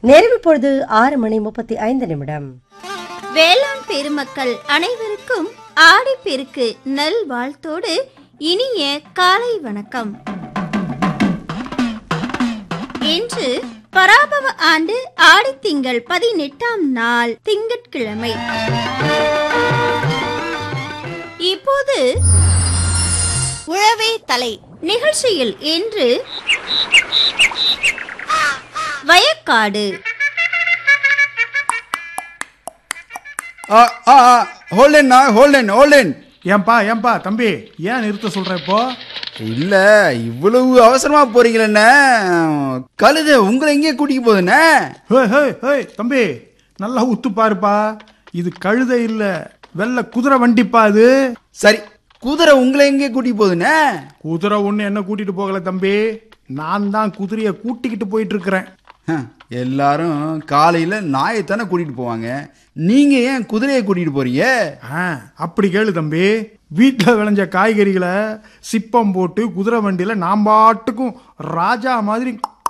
நிறைவு பொழுது ஆறு மணி முப்பத்தி ஐந்து நிமிடம் வேளாண் பெருமக்கள் அனைவருக்கும் ஆடிப்பெருக்கு நல்வாழ்த்தோடு இனிய காலை வணக்கம் இன்று பராபவ ஆண்டு ஆடித்திங்கள் பதினெட்டாம் நாள் திங்கட்கிழமை இப்போது உழவே தலை நிகழ்ச்சியில் இன்று வயக்காடு ஹோல்டேண்ணா ஹோல்டேன் ஹோல்டேன் ஏன்பா ஏன்பா தம்பி ஏன் நிறுத்த சொல்ற இப்போ இல்ல இவ்வளவு அவசரமா போறீங்களண்ணே கழுத உங்களை எங்கே கூட்டிட்டு போகுதுண்ணே ஹேய் ஹேய் ஹேய் தம்பி நல்லா உத்து பாருப்பா இது கழுதை இல்ல வெள்ளை குதிரை வண்டிப்பா அது சரி குதிரை உங்களை எங்கே கூட்டிட்டு போகுதுண்ணே குதிரை ஒண்ணு என்ன கூட்டிட்டு போகல தம்பி நான் தான் குதிரைய கூட்டிக்கிட்டு போயிட்டு இருக்கிறேன் ஹம், எல்லாரும் காலையில நாயைத்தானே கூட்டிட்டு போவாங்க நீங்க ஏன் குதிரையை கூட்டிட்டு போறீங்க ஆ, அப்படி கேளு தம்பி வீட்டில் விளைஞ்ச காய்கறிகளை சிப்பம் போட்டு குதிரை வண்டியில நான் பாட்டுக்கும் ராஜா மாதிரி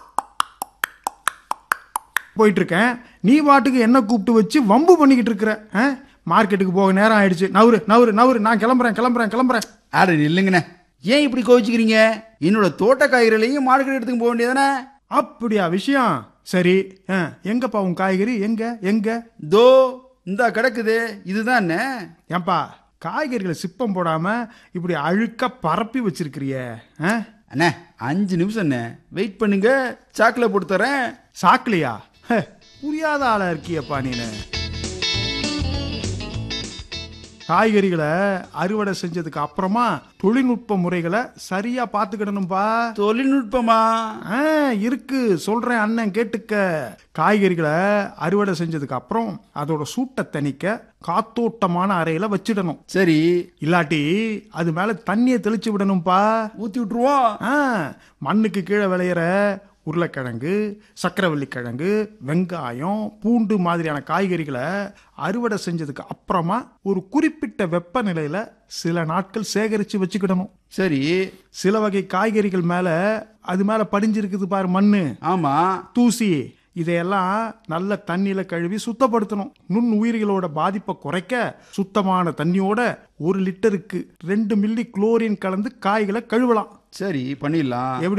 போயிட்டு இருக்கேன் நீ பாட்டுக்கு என்ன கூப்பிட்டு வச்சு வம்பு பண்ணிக்கிட்டு இருக்கிற ஆ? மார்க்கெட்டுக்கு போக நேரம் ஆயிடுச்சு நவுரு நவுரு நவுரு நான் கிளம்புறேன் கிளம்புறேன் கிளம்புறேன் ஆட இல்லைங்கண்ணே ஏன் இப்படி கோவிச்சுக்கிறீங்க என்னோட தோட்ட காய்கறிகளையும் மார்க்கெட் எடுத்துக்கு போக வேண்டியதானே அப்படியா விஷயம் சரி ஆ, எங்கப்பா உன் காய்கறி எங்க எங்க தோ இந்தா கிடக்குது இதுதானே ஏன்பா காய்கறிகளை சிப்பம் போடாம இப்படி அழுக்க பரப்பி வச்சிருக்கிறியே ஆ? அண்ணே அஞ்சு நிமிஷம் அண்ணே வெயிட் பண்ணுங்க சாக்கில் போட்டு தரேன் சாக்கலையா ஹே, புரியாத ஆளா இருக்கியப்பா நீனு காய்கறிகளை அறுவடை செஞ்சதுக்கு அப்புறமா தொழில்நுட்ப முறைகளை சரியா பார்த்துக்கிடணும்பா தொழில்நுட்பமா ஆ, இருக்கு சொல்றேன் அண்ணன் கேட்டுக்க காய்கறிகளை அறுவடை செஞ்சதுக்கு அப்புறம் அதோட சூட்டை தணிக்க காத்தோட்டமான அறையில வச்சிடணும் சரி இல்லாட்டி அது மேல தண்ணியை தெளிச்சு விடணும்பா ஊத்தி விட்டுருவோம் ஆ, மண்ணுக்கு கீழே விளையிற உருளைக்கிழங்கு சக்கரவள்ளி கிழங்கு வெங்காயம் பூண்டு மாதிரியான காய்கறிகளை அறுவடை செஞ்சதுக்கு அப்புறமா ஒரு குறிப்பிட்ட வெப்பநிலையில சில நாட்கள் சேகரித்து வச்சுக்கிடணும் சரி சில வகை காய்கறிகள் மேல அது மேல படிஞ்சிருக்குது பாரு மண்ணு ஆமா தூசி இதையெல்லாம் நல்ல தண்ணியில கழுவி சுத்தப்படுத்தணும் நுண் உயிரிகளோட பாதிப்பை குறைக்க சுத்தமான தண்ணியோட ஒரு லிட்டருக்கு ரெண்டு மில்லி குளோரின் கலந்து காய்களை கழுவலாம் சரி பண்ணிடலாம் எப்படி